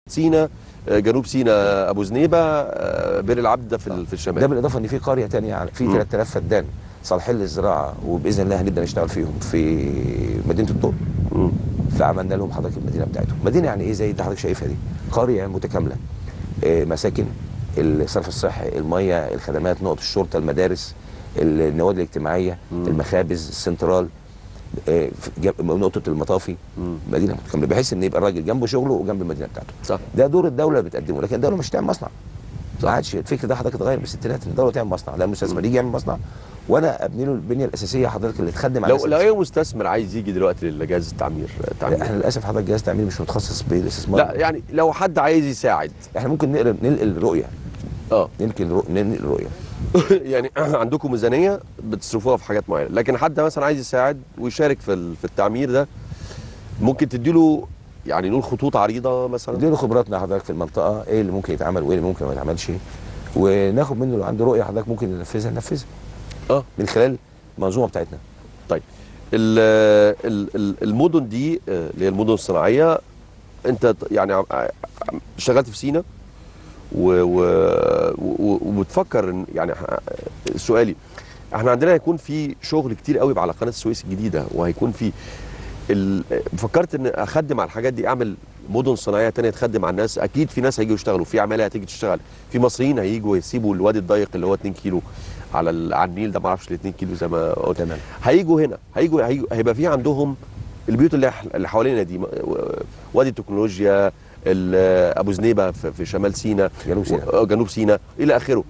سينا آه، جنوب سينا ابو زنيبه آه، بئر العبد ده في ال- في ده الشمال بالاضافه ان في قريه تانية على- في مم. 3000 فدان صالحين للزراعه وباذن الله هنبدا نشتغل فيهم في مدينه الطور مم. فعملنا لهم حضرتك المدينه بتاعتهم مدينه يعني ايه زي اللي حضرتك شايفها دي قريه متكامله آه، مساكن الصرف الصحي الميه الخدمات نقط الشرطه المدارس النوادي الاجتماعيه مم. المخابز السنترال آه، في جنب- نقطه المطافي مم. مدينه متكامله بحيث ان يبقى الراجل جنبه شغله وجنب المدينه بتاعته صح ده دور الدوله اللي بتقدمه لكن الدوله مش تعمل مصنع صح. ما عادش الفكر ده حضرتك اتغير بالستينات ان الدوله تعمل مصنع لا المستثمر يجي يعمل مصنع وانا ابني له البنيه الاساسيه حضرتك اللي تخدم على لو الناس لو اي مستثمر عايز يجي دلوقتي لجهاز التعمير التعمير احنا للاسف حضرتك جهاز تعمير مش متخصص بالاستثمار لا يعني لو حد عايز يساعد احنا ممكن نقل ننقل رؤيه اه ننقل رؤ- ننقل رؤيه يعني عندكم ميزانيه بتصرفوها في حاجات معينه لكن حد مثلا عايز يساعد ويشارك في ال- في التعمير ده ممكن تديله يعني نقول خطوط عريضه مثلا نديله خبراتنا حضرتك في المنطقه ايه اللي ممكن يتعمل وايه اللي ممكن ما يتعملش وناخد منه لو عنده رؤيه حضرتك ممكن ننفذها ننفذها اه من خلال المنظومه بتاعتنا طيب ال- ال- ال- المدن دي آه، اللي هي المدن الصناعيه انت ت- يعني عم- عم- اشتغلت في سينا و- و- و- وبتفكر إن- يعني ح- سؤالي احنا عندنا هيكون في شغل كتير قوي على قناه السويس الجديده وهيكون في ال- فكرت ان اخدم على الحاجات دي اعمل مدن صناعيه تانية تخدم على الناس اكيد في ناس هيجوا يشتغلوا في عماله هتيجي تشتغل في مصريين هيجوا يسيبوا الوادي الضيق اللي هو 2 كيلو على ال- على النيل ده ما اعرفش ال 2 كيلو زي ما قلت تمام هيجوا هنا هيجوا هيجوا هيبقى في عندهم البيوت اللي ح- اللي حوالينا دي م- وادي التكنولوجيا ال- ابو زنيبه في في شمال سيناء جنوب سيناء. و- جنوب سيناء الى اخره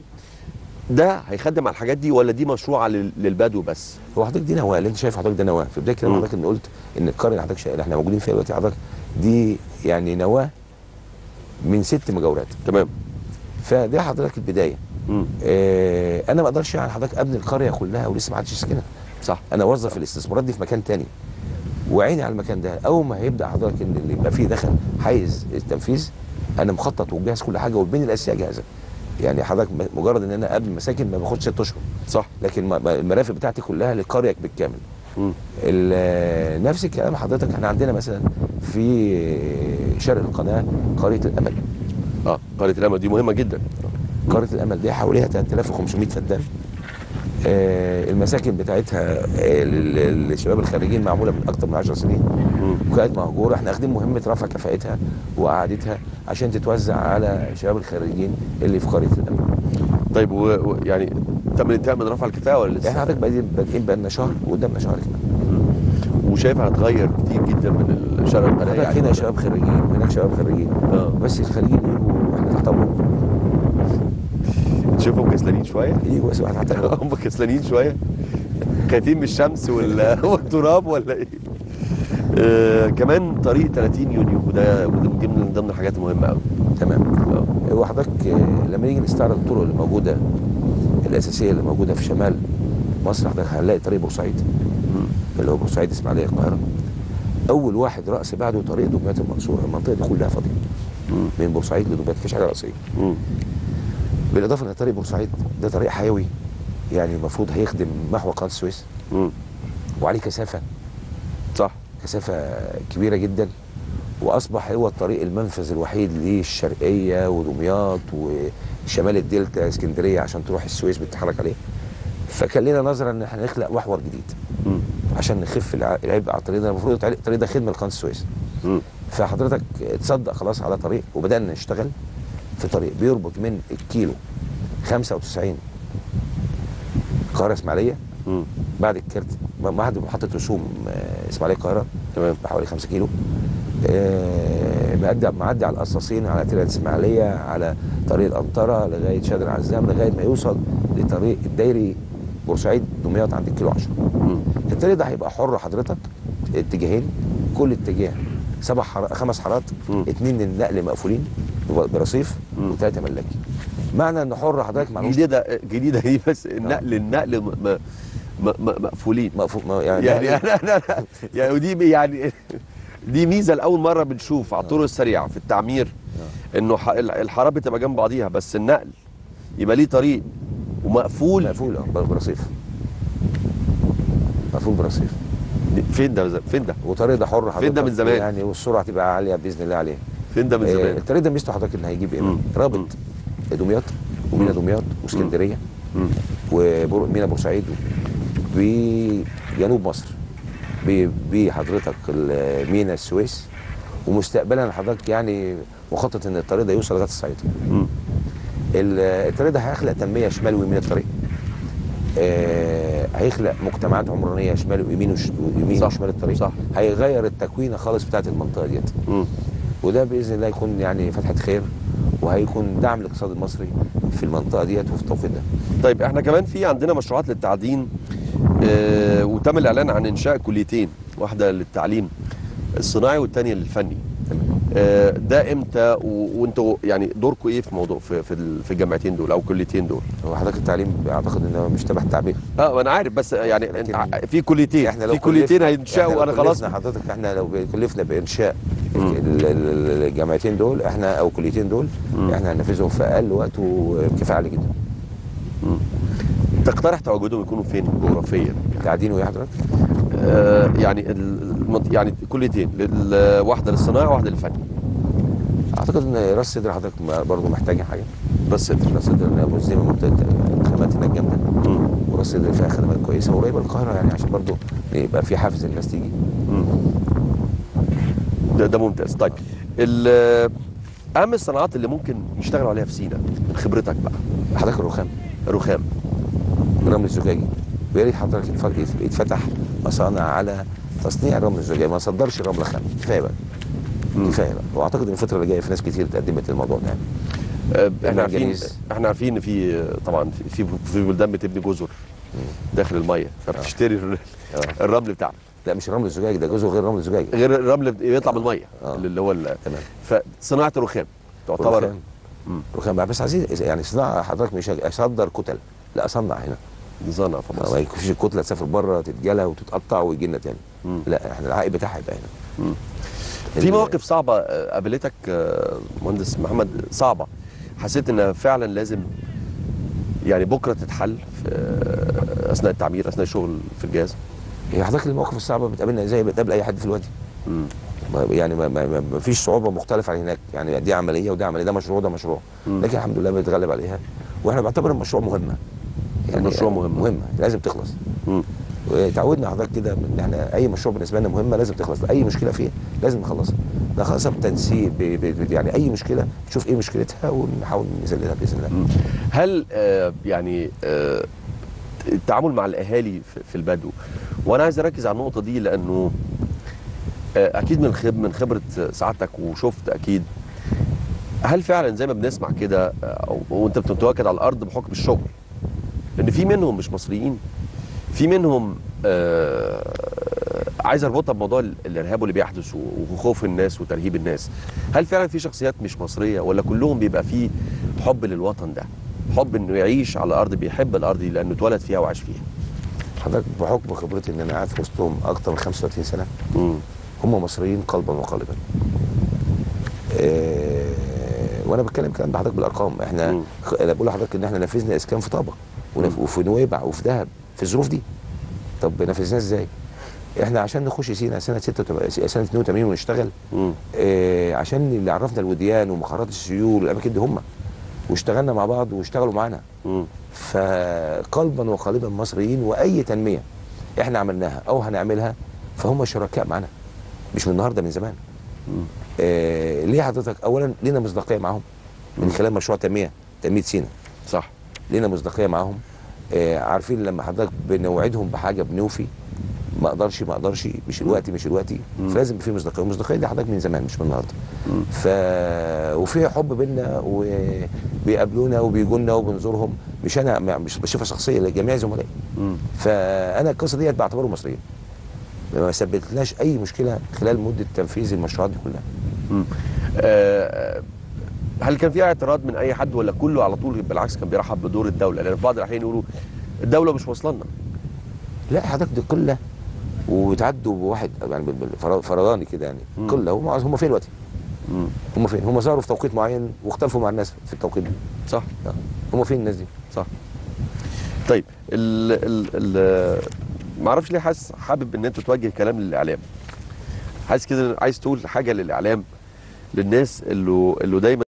ده هيخدم على الحاجات دي ولا دي مشروعه لل- للبدو بس هو حضرتك دي نواه اللي انت شايف حضرتك ده نواه في بدايه كلام مم. حضرتك ان قلت ان القريه اللي حضرتك شا- اللي احنا موجودين فيها دلوقتي حضرتك دي يعني نواه من ست مجاورات تمام فده حضرتك البدايه مم. اه انا ما اقدرش يعني حضرتك ابني القريه كلها ولسه ما حدش يسكنها صح انا اوظف الاستثمارات دي في مكان تاني وعيني على المكان ده اول ما هيبدا حضرتك ان اللي يبقى فيه دخل حيز التنفيذ انا مخطط ومجهز كل حاجه والبنيه الاساسيه جاهزه يعني حضرتك م- مجرد ان انا ابني مساكن ما باخدش ست اشهر صح لكن ما- ما- المرافق بتاعتي كلها للقريه بالكامل مم. ال- نفس الكلام حضرتك احنا عندنا مثلا في شرق القناه قريه الامل اه قريه الامل دي مهمه جدا قريه الامل دي حواليها 3500 فدان آه، المساكن بتاعتها آه، لل- للشباب الخارجين معموله من اكتر من 10 سنين مم. وكانت مهجوره احنا واخدين مهمه رفع كفاءتها وقعدتها عشان تتوزع على الشباب الخارجين اللي في قريه الامل طيب و... و... يعني تم الانتهاء من رفع الكفاءه ولا احنا لسه؟ حضرتك بادئين بادئين بقالنا شهر وقدامنا شهر كمان وشايف هتغير كتير جدا من الشرق القناه حضرتك هنا شباب خريجين وهناك شباب خريجين اه بس الخريجين يجوا احنا تحت امرهم تشوفهم كسلانين شويه يجوا بس احنا تحت امرهم هم كسلانين شويه خايفين من الشمس وال- والتراب ولا ايه آه كمان طريق 30 يونيو وده وده دي من ضمن الحاجات المهمه قوي تمام اه هو حضرتك آه، لما نيجي نستعرض الطرق اللي موجوده الاساسيه اللي موجوده في شمال مصر حضرتك هنلاقي طريق بورسعيد مم. اللي هو بورسعيد اسماعيليه القاهره اول واحد راس بعده طريق دمياط المنصوره المنطقه دي كلها فاضيه مم. من بورسعيد لدمياط مفيش حاجه رئيسيه مم. بالاضافه ان طريق بورسعيد ده طريق حيوي يعني المفروض هيخدم محور قناه السويس مم. وعليه كثافه صح كثافه كبيره جدا واصبح هو الطريق المنفذ الوحيد للشرقيه ودمياط وشمال الدلتا اسكندريه عشان تروح السويس بتتحرك عليه فكان لنا نظره ان احنا نخلق محور جديد مم. عشان نخف الع- العبء على الطريق ده المفروض الطريق الطريق ده خدمه لقناه السويس مم. فحضرتك تصدق خلاص على طريق وبدانا نشتغل في طريق بيربط من الكيلو 95 القاهره اسماعيليه مم. بعد الكرت بعد محطه رسوم آه، اسماعيليه القاهره تمام بحوالي 5 كيلو آه، معدي معدي على القصاصين على تيرة اسماعيليه على طريق الانطره لغايه شادر عزام لغايه ما يوصل لطريق الدايري بورسعيد دمياط عند الكيلو 10 مم. الطريق ده هيبقى حر حضرتك اتجاهين كل اتجاه سبع حر... خمس حارات مم. اتنين للنقل مقفولين برصيف مم. وثلاثه ملاكي معنى ان حر حضرتك معلوش جديده جديده دي بس النقل النقل م- م- م- م- مقفولين مقفول ما- يعني, يعني انا انا أنا- يعني ودي يعني دي ميزه لاول مره بنشوف على الطرق السريعه في التعمير انه ح- الحارات بتبقى جنب بعضيها بس النقل يبقى ليه طريق ومقفول مقفول اه بر- برصيف مقفول برصيف فين ده فين ده وطريق ده حر حضرتك فين ده من زمان؟ يعني والسرعه تبقى عاليه باذن الله عليه فين ده من آه، زمان الطريق ده ميزته حضرتك ان هيجيب ايه بقى؟ مم. رابط دمياط ومينا مم. دمياط واسكندريه مم. ومينا بورسعيد بجنوب مصر ب- بحضرتك ال- مينا السويس ومستقبلا حضرتك يعني مخطط ان الطريق ده يوصل لغايه الصعيد مم. ال- الطريق ده هيخلق تنميه شمال ويمين الطريق آه هيخلق مجتمعات عمرانيه شمال ويمين وش- ويمين صح، وشمال الطريق صح. هيغير التكوينه خالص بتاعت المنطقه ديت مم. وده باذن الله يكون يعني فتحه خير وهيكون دعم للاقتصاد المصري في المنطقه ديت وفي التوقيت ده طيب احنا كمان في عندنا مشروعات للتعدين اه وتم الاعلان عن انشاء كليتين واحده للتعليم الصناعي والثانيه للفني تمام اه ده امتى و- وانتوا يعني دوركم ايه في موضوع في في ال- في الجامعتين دول او الكليتين دول هو حضرتك التعليم اعتقد انه مش تبع التعبير اه انا عارف بس يعني لكن ع- في كليتين احنا لو في كليتين كلفنا- هينشأوا احنا انا لو خلاص كلفنا حضرتك احنا لو كلفنا بانشاء مم. ال- ال- الجامعتين دول احنا او الكليتين دول مم. احنا هننفذهم في اقل وقت وبكفاءه عاليه جدا مم. تقترح تواجدهم يكونوا فين جغرافيا تعدين وايه حضرتك؟ آه يعني ال- المنط- يعني كليتين لل- واحده للصناعه وواحده للفني اعتقد ان راس صدر حضرتك ما- برضه محتاجه حاجه بس راس صدر بص زي ما منطقه الخدمات هناك جامده مم. وراس صدر فيها خدمات كويسه وقريبه للقاهره يعني عشان برضه يبقى في حافز الناس تيجي مم. ده ده ممتاز طيب ال- اهم الصناعات اللي ممكن يشتغلوا عليها في سينا من خبرتك بقى حضرتك الرخام رخام الرمل الزجاجي ويا ريت حضرتك يتف- يتفتح مصانع على تصنيع الرمل الزجاجي ما صدرش الرمل خام كفايه بقى مم. كفايه بقى واعتقد ان الفتره اللي جايه في ناس كتير اتقدمت للموضوع ده يعني آه، احنا عارفين المنجنيز. احنا عارفين ان في آه، طبعا في في بلدان بتبني جزر داخل الميه فبتشتري الر- آه. الرمل بتاعنا لا مش الرمل الزجاجي ده جزء غير الرمل الزجاجي غير الرمل بيطلع من الميه آه. اللي هو ال- تمام فصناعه الرخام تعتبر رخام مم. رخام بقى بس عايزين يعني صناعه حضرتك مش اصدر كتل لا اصنع هنا صنع في ما مصر يكفيش الكتله تسافر بره تتجلى وتتقطع ويجي لنا تاني مم. لا احنا العائد بتاعها يبقى هنا مم. في ال- مواقف صعبه آه، قابلتك آه، مهندس محمد صعبه حسيت انها فعلا لازم يعني بكره تتحل في آه، اثناء التعمير اثناء الشغل في الجهاز هي حضرتك المواقف الصعبه بتقابلنا زي ما بتقابل اي حد في الوادي مم. ما- يعني ما, ما, ما ما فيش صعوبه مختلفه عن هناك يعني دي عمليه وده عمليه ده مشروع ده مشروع مم. لكن الحمد لله بنتغلب عليها واحنا بعتبر المشروع مهمه المشروع مهمة. مهمه لازم تخلص مم. وتعودنا حضرتك كده من ان احنا اي مشروع بالنسبه لنا مهمه لازم تخلص اي مشكله فيه لازم نخلصها نخلصها بتنسيق ب- ب- ب- يعني اي مشكله نشوف ايه مشكلتها ونحاول نذللها باذن الله مم. هل آه، يعني آه، التعامل مع الاهالي في- في البدو وانا عايز اركز على النقطه دي لانه آه، اكيد من خب من خبره سعادتك وشفت اكيد هل فعلا زي ما بنسمع كده آه، أو- وانت بتتواجد على الارض بحكم الشغل ان في منهم مش مصريين في منهم آه، عايز اربطها بموضوع ال- الارهاب واللي بيحدث و- وخوف الناس وترهيب الناس هل فعلا في شخصيات مش مصريه ولا كلهم بيبقى فيه حب للوطن ده حب انه يعيش على الارض بيحب الارض دي لانه اتولد فيها وعاش فيها حضرتك بحكم خبرتي ان انا قاعد في وسطهم اكتر من 35 سنه مم. هم مصريين قلبا وقالبا آه، وانا بتكلم كلام بحضرتك بالارقام احنا مم. خ- انا بقول لحضرتك ان احنا نفذنا اسكان في طابه ونف- مم. وفي نويبع وفي دهب في الظروف دي طب نفذناه ازاي؟ احنا عشان نخش سينا سنه 86 سنه 82 ونشتغل مم. آه عشان اللي عرفنا الوديان ومخارات السيول والاماكن دي هم واشتغلنا مع بعض واشتغلوا معانا مم. فقلبا وقالبا مصريين واي تنميه احنا عملناها او هنعملها فهم شركاء معانا مش من النهارده من زمان مم. آه ليه حضرتك اولا لينا مصداقيه معاهم من خلال مشروع تنميه تنميه سينا صح لينا مصداقيه معاهم آه عارفين لما حضرتك بنوعدهم بحاجه بنوفي ما اقدرش ما اقدرش مش الوقت مش الوقت مم. فلازم يبقى في مصداقيه والمصداقيه دي حضرتك من زمان مش من النهارده مم. ف وفي حب بينا وبيقابلونا وبيجوا لنا وبنزورهم مش انا ما- مش بشوفها شخصيه لجميع زملائي مم. فانا القصه ديت بعتبره مصريين ما سببتلناش اي مشكله خلال مده تنفيذ المشروعات دي كلها مم. آه، هل كان في اعتراض من اي حد ولا كله على طول بالعكس كان بيرحب بدور الدوله لان في بعض الاحيان يقولوا الدوله مش واصله لنا لا حضرتك دي قله وتعدوا بواحد يعني بال- بال- فرداني كده يعني مم. قله هم هم فين دلوقتي؟ مم. هم فين؟ هم ظهروا في توقيت معين واختلفوا مع الناس في التوقيت ده صح هم فين الناس دي؟ صح طيب ال ال ال ما اعرفش ليه حاسس حابب ان انت توجه كلام للاعلام حاسس كده عايز تقول حاجه للاعلام للناس اللي اللي دايما